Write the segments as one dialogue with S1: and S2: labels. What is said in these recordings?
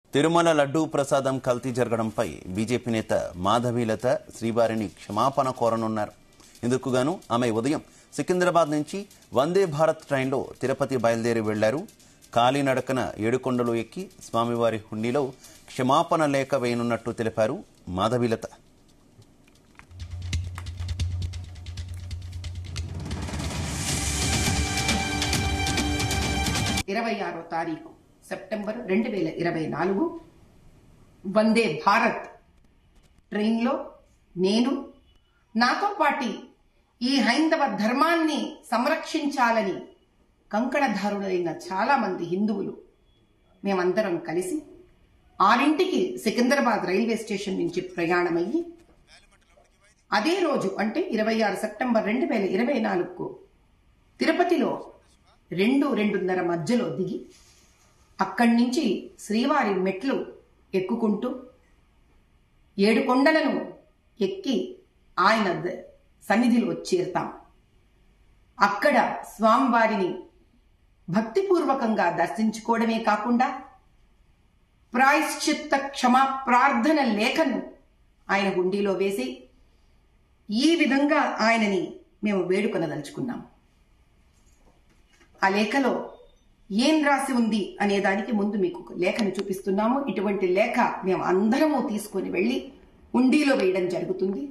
S1: తిరుమల లడ్డూ ప్రసాదం కల్తీ జరగడంపై బీజేపీ నేత మాధవీలత శ్రీవారిని క్షమాపణ కోరనున్నారు ఇందుకు గాను ఆమె ఉదయం సికింద్రాబాద్ నుంచి వందే భారత్ ట్రైన్లో తిరుపతి బయలుదేరి వెళ్లారు కాలినడకన ఏడుకొండలు ఎక్కి స్వామివారి హుండీలో క్షమాపణ లేఖ వేయనున్నట్టు తెలిపారు మాధవీలత
S2: ఇరవై ఆరో తారీఖు సెప్టెంబర్ రెండు వేల ఇరవై నాలుగు వందే భారత్ ట్రైన్లో నేను నాతో పాటి ఈ హైందవ ధర్మాన్ని సంరక్షించాలని కంకణధారులైన చాలా మంది హిందువులు మేమందరం కలిసి ఆరింటికి సికింద్రాబాద్ రైల్వే స్టేషన్ నుంచి ప్రయాణమయ్యి అదే రోజు అంటే ఇరవై ఆరు సెప్టెంబర్ రెండు వేల ఇరవై నాలుగుకు తిరుపతిలో రెండు రెండున్నర మధ్యలో దిగి అక్కడి నుంచి శ్రీవారి మెట్లు ఎక్కుకుంటూ ఏడు కొండలను ఎక్కి ఆయన ద- సన్నిధిలో చేరుతాం అక్కడ స్వామివారిని భక్తిపూర్వకంగా దర్శించుకోవడమే కాకుండా ప్రాయశ్చిత్త క్షమా ప్రార్థన లేఖను ఆయన హుండీలో వేసి ఈ విధంగా ఆయనని మేము వేడుకొనదలుచుకున్నాం ఆ లేఖలో ఏం రాసి ఉంది అనే దానికి ముందు మీకు ఒక లేఖను చూపిస్తున్నాము ఇటువంటి లేఖ మేము అందరము తీసుకొని వెళ్ళి ఉండీలో వేయడం జరుగుతుంది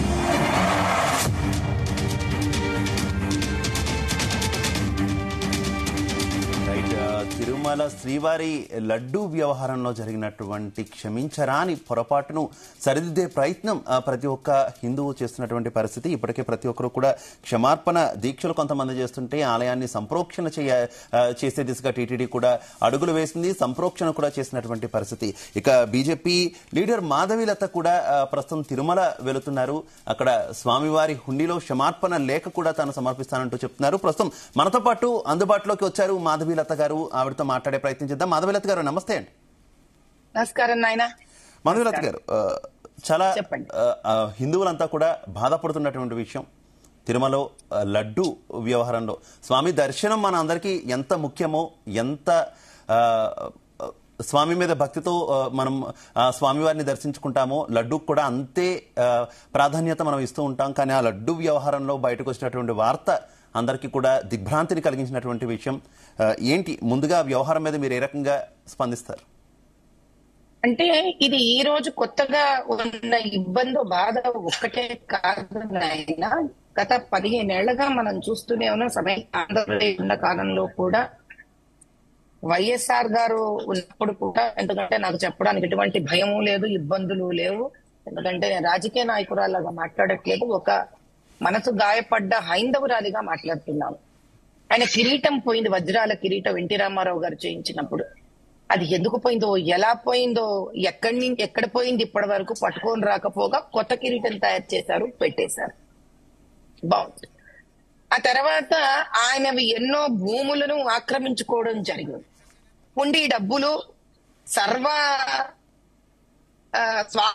S1: రైట్ ఆ, తిరుమల శ్రీవారి లడ్డూ వ్యవహారంలో జరిగినటువంటి క్షమించరాని పొరపాటును సరిదిద్దే ప్రయత్నం ఆ, ప్రతి ఒక్క హిందువు చేస్తున్నటువంటి పరిస్థితి ఇప్పటికే ప్రతి ఒక్కరు కూడా క్షమార్పణ దీక్షలు కొంతమంది చేస్తుంటే ఆలయాన్ని సంప్రోక్షణ చేయ ఆ, చేసే దిశగా టీటీడీ కూడా అడుగులు వేసింది సంప్రోక్షణ కూడా చేసినటువంటి పరిస్థితి ఇక బీజేపీ లీడర్ మాధవీలత కూడా ఆ, ప్రస్తుతం తిరుమల వెళుతున్నారు అక్కడ స్వామివారి హుండీలో క్షమార్పణ లేఖ కూడా తాను సమర్పిస్తానంటూ చెప్తున్నారు ప్రస్తుతం మనతో పాటు అందుబాటులోకి వచ్చారు మాధవీలత గారు ఆవిడతో మాట్లాడే ప్రయత్నం చేద్దాం మాధవీలత గారు నమస్తే అండి
S2: నమస్కారం నాయన
S1: మాధవీలత గారు ఆ, చాలా
S2: చెప్పండి.
S1: ఆ, ఆ, హిందువులంతా కూడా బాధపడుతున్నటువంటి విషయం తిరుమలలో ఆ, లడ్డు వ్యవహారంలో స్వామి దర్శనం మన అందరికీ ఎంత ముఖ్యమో ఎంత ఆ, ఆ, స్వామి మీద భక్తితో ఆ, మనం ఆ, స్వామివారిని దర్శించుకుంటామో లడ్డూకు కూడా అంతే ఆ, ప్రాధాన్యత మనం ఇస్తూ ఉంటాం కానీ ఆ లడ్డు వ్యవహారంలో బయటకు వచ్చినటువంటి వార్త అందరికీ కూడా దిగ్భ్రాంతిని కలిగించినటువంటి విషయం ఆ, ఏంటి ముందుగా ఆ వ్యవహారం మీద మీరు ఏ రకంగా స్పందిస్తారు
S3: అంటే ఇది ఈ రోజు కొత్తగా ఉన్న ఇబ్బంది బాధ ఒక్కటే కాదు నాయన గత పదిహేనేళ్లుగా మనం చూస్తూనే ఉన్నాం సమయం ఆంధ్రప్రదేశ్ ఉన్న కాలంలో కూడా వైఎస్ఆర్ గారు ఉన్నప్పుడు కూడా ఎందుకంటే నాకు చెప్పడానికి ఎటువంటి భయము లేదు ఇబ్బందులు లేవు ఎందుకంటే నేను రాజకీయ నాయకురాలాగా మాట్లాడట్లేదు ఒక మనసు గాయపడ్డ హైందవురాలిగా మాట్లాడుతున్నాను ఆయన కిరీటం పోయింది వజ్రాల కిరీటం ఎన్టీ రామారావు గారు చేయించినప్పుడు అది ఎందుకు పోయిందో ఎలా పోయిందో ఎక్కడి నుంచి ఎక్కడ పోయింది ఇప్పటి వరకు పట్టుకొని రాకపోగా కొత్త కిరీటం తయారు చేశారు పెట్టేశారు బాగుంది ఆ తర్వాత ఆయనవి ఎన్నో భూములను ఆక్రమించుకోవడం జరిగింది ఉండి డబ్బులు సర్వ ఆ, స్వా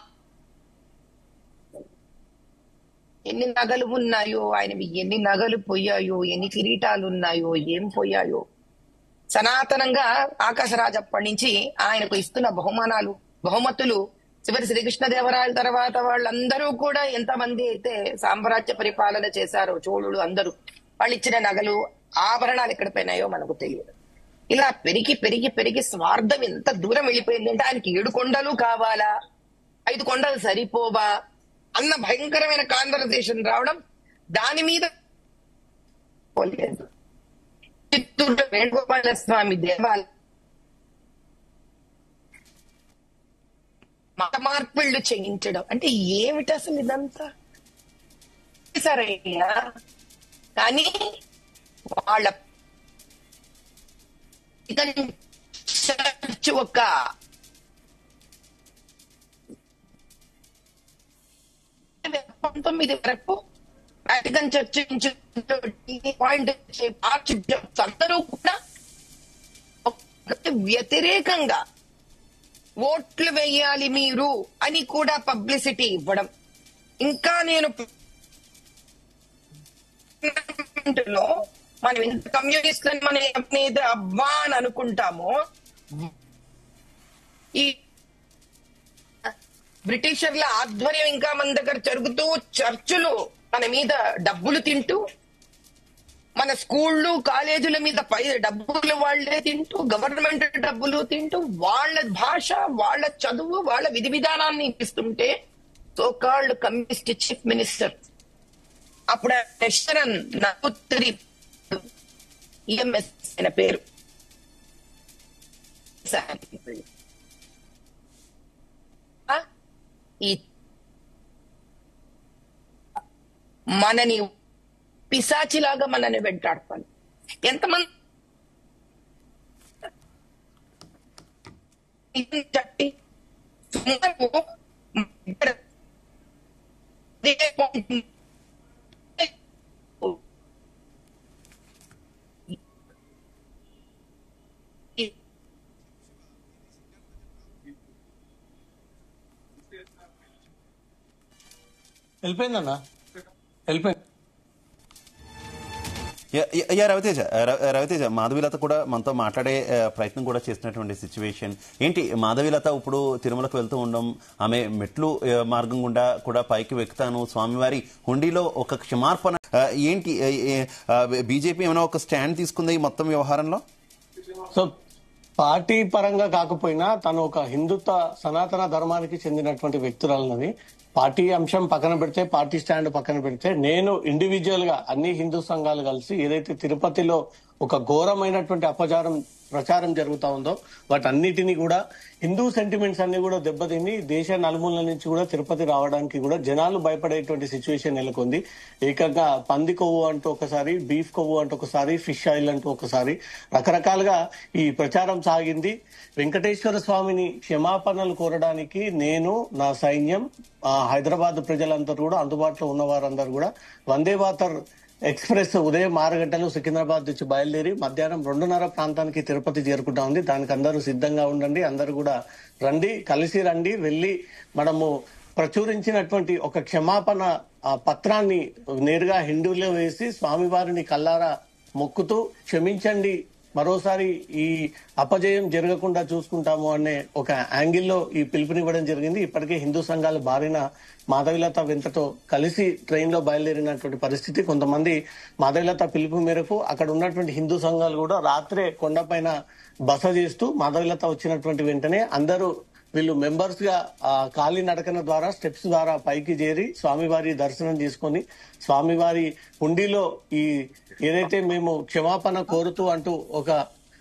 S3: ఎన్ని నగలు ఉన్నాయో ఆయనవి ఎన్ని నగలు పోయాయో ఎన్ని కిరీటాలు ఉన్నాయో ఏం పోయాయో సనాతనంగా ఆకాశరాజు అప్పటి నుంచి ఆయనకు ఇస్తున్న బహుమానాలు బహుమతులు చివరి శ్రీకృష్ణదేవరాయల తర్వాత వాళ్ళందరూ కూడా ఎంతమంది అయితే సామ్రాజ్య పరిపాలన చేశారో చోళులు అందరూ వాళ్ళు ఇచ్చిన నగలు ఆభరణాలు ఎక్కడ పోయినాయో మనకు తెలియదు ఇలా పెరిగి పెరిగి పెరిగి స్వార్థం ఎంత దూరం వెళ్ళిపోయింది అంటే ఆయనకి ఏడు కొండలు కావాలా ఐదు కొండలు సరిపోవా అన్న భయంకరమైన కాన్వర్సేషన్ రావడం దాని మీద పోలేదు చిత్తూరు వేణుగోపాల స్వామి దేవాలయం మత మార్పిళ్లు చేయించడం అంటే ఏమిటి అసలు ఇదంతా సరైన కానీ వాళ్ళ చర్చ్ ఒక పంతొమ్మిది వరకు వాటికన్ చర్చ్ నుంచి పాయింట్ ఆర్చ్ బిషప్స్ అందరూ కూడా ఒకరికి వ్యతిరేకంగా ఓట్లు వేయాలి మీరు అని కూడా పబ్లిసిటీ ఇవ్వడం ఇంకా నేను లో మనం ఇంత కమ్యూనిస్టులను మనం అనేది అబ్బా అని అనుకుంటామో ఈ బ్రిటిషర్ల ఆధ్వర్యం ఇంకా మన దగ్గర జరుగుతూ చర్చులు మన మీద డబ్బులు తింటూ మన స్కూళ్ళు కాలేజీల మీద పై డబ్బులు వాళ్లే తింటూ గవర్నమెంట్ డబ్బులు తింటూ వాళ్ళ భాష వాళ్ళ చదువు వాళ్ళ విధి విధానాన్ని ఇస్తుంటే సోకాల్డ్ కమ్యూనిస్ట్ చీఫ్ మినిస్టర్ అప్పుడు నెక్స్టరన్ నపుత్రి ఈఎంఎస్ ఆయన పేరు ఆ? ఈ మనని పిశాచిలాగా మనని వెంటాడుతాను ఎంతమంది ఇది చట్టి సుమారు ఇక్కడ ఇదే point.
S4: వెళ్ళిపోయిందన్నా వెళ్ళిపోయింది
S1: యా- యా- యా రవితేజ ర- రవితేజ మాధవీలత కూడా మనతో మాట్లాడే ఆ, ప్రయత్నం కూడా చేస్తున్నటువంటి సిచ్యువేషన్ ఏంటి మాధవీలత ఇప్పుడు తిరుమలకు వెళ్తూ ఉండడం ఆమె మెట్లు ఆ, మార్గం గుండా కూడా పైకి వెక్కుతాను స్వామివారి హుండీలో ఒక క్షమార్పణ ఆ, ఏంటి బీజేపీ ఏమైనా ఒక స్టాండ్ తీసుకుంది ఈ మొత్తం వ్యవహారంలో
S4: సో పార్టీ పరంగా కాకపోయినా తను ఒక హిందుత్వ సనాతన ధర్మానికి చెందినటువంటి వ్యక్తురాలన్నది పార్టీ అంశం పక్కన పెడితే పార్టీ స్టాండ్ పక్కన పెడితే నేను ఇండివిజువల్ గా అన్ని హిందూ సంఘాలు కలిసి ఏదైతే తిరుపతిలో ఒక ఘోరమైనటువంటి అపచారం ప్రచారం జరుగుతా ఉందో వాటన్నిటిని కూడా హిందూ సెంటిమెంట్స్ అన్ని కూడా దెబ్బతిని దేశ నలుమూలల నుంచి కూడా తిరుపతి రావడానికి కూడా జనాలు భయపడేటువంటి సిచ్యువేషన్ నెలకొంది ఏకంగా పంది కొవ్వు అంటూ ఒకసారి బీఫ్ కొవ్వు అంటూ ఒకసారి ఫిష్ ఆయిల్ అంటూ ఒకసారి రకరకాలుగా ఈ ప్రచారం సాగింది వెంకటేశ్వర స్వామిని క్షమాపణలు కోరడానికి నేను నా సైన్యం ఆ, హైదరాబాద్ ప్రజలందరూ కూడా అందుబాటులో ఉన్న వారందరూ కూడా వందే భారత్ ఎక్స్ప్రెస్ ఉదయం ఆరు గంటలు సికింద్రాబాద్ నుంచి బయలుదేరి మధ్యాహ్నం రెండున్నర ప్రాంతానికి తిరుపతి చేరుకుంటా ఉంది దానికి అందరూ సిద్ధంగా ఉండండి అందరూ కూడా రండి కలిసి రండి వెళ్ళి మనము ప్రచురించినటువంటి ఒక క్షమాపణ ఆ పత్రాన్ని నేరుగా హిందువులో వేసి స్వామివారిని కల్లారా మొక్కుతూ క్షమించండి మరోసారి ఈ అపజయం జరగకుండా చూసుకుంటాము అనే ఒక యాంగిల్లో ఈ పిలుపునివ్వడం జరిగింది ఇప్పటికే హిందూ సంఘాలు బారిన మాధవిలత వెంటతో కలిసి ట్రైన్ లో బయలుదేరినటువంటి పరిస్థితి కొంతమంది మాధవిలత పిలుపు మేరకు అక్కడ ఉన్నటువంటి హిందూ సంఘాలు కూడా రాత్రే కొండపైన బస చేస్తూ మాధవిలత వచ్చినటువంటి వెంటనే అందరూ వీళ్ళు మెంబర్స్ గా ఆ, కాలి నడకన ద్వారా స్టెప్స్ ద్వారా పైకి చేరి స్వామివారి దర్శనం చేసుకొని స్వామివారి హుండీలో ఈ ఏదైతే మేము క్షమాపణ కోరుతూ అంటూ ఒక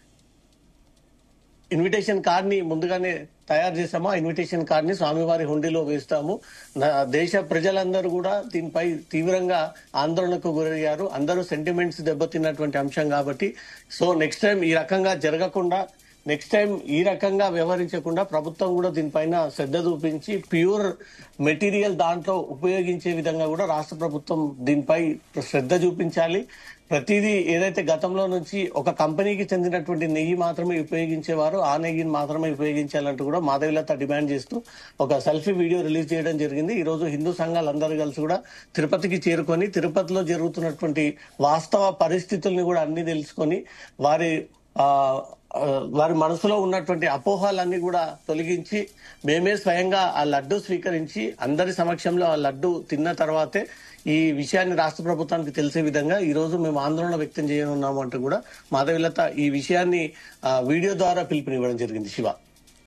S4: ఇన్విటేషన్ కార్డ్ ని ముందుగానే తయారు చేసాము ఆ ఇన్విటేషన్ కార్డ్ ని స్వామివారి హుండీలో వేస్తాము నా దేశ ప్రజలందరూ కూడా దీనిపై తీవ్రంగా ఆందోళనకు గురయ్యారు అందరూ సెంటిమెంట్స్ దెబ్బతిన్నటువంటి అంశం కాబట్టి సో నెక్స్ట్ టైం ఈ రకంగా జరగకుండా నెక్స్ట్ టైం ఈ రకంగా వ్యవహరించకుండా ప్రభుత్వం కూడా దీనిపైన శ్రద్ధ చూపించి ప్యూర్ మెటీరియల్ దాంట్లో ఉపయోగించే విధంగా కూడా రాష్ట్ర ప్రభుత్వం దీనిపై శ్రద్ధ చూపించాలి ప్రతిదీ ఏదైతే గతంలో నుంచి ఒక కంపెనీకి చెందినటువంటి నెయ్యి మాత్రమే ఉపయోగించేవారు ఆ నెయ్యిని మాత్రమే ఉపయోగించాలంటూ కూడా మాధవిలత డిమాండ్ చేస్తూ ఒక సెల్ఫీ వీడియో రిలీజ్ చేయడం జరిగింది ఈ రోజు హిందూ సంఘాలు అందరూ కలిసి కూడా తిరుపతికి చేరుకొని తిరుపతిలో జరుగుతున్నటువంటి వాస్తవ పరిస్థితుల్ని కూడా అన్ని తెలుసుకొని వారి ఆ ఆ, వారి మనసులో ఉన్నటువంటి అపోహాలన్నీ కూడా తొలగించి మేమే స్వయంగా ఆ లడ్డు స్వీకరించి అందరి సమక్షంలో ఆ లడ్డు తిన్న తర్వాతే ఈ విషయాన్ని రాష్ట్ర ప్రభుత్వానికి తెలిసే విధంగా ఈ రోజు మేము ఆందోళన వ్యక్తం చేయనున్నాము అంటూ కూడా మాధవిలత ఈ విషయాన్ని ఆ, వీడియో ద్వారా పిలుపునివ్వడం జరిగింది శివ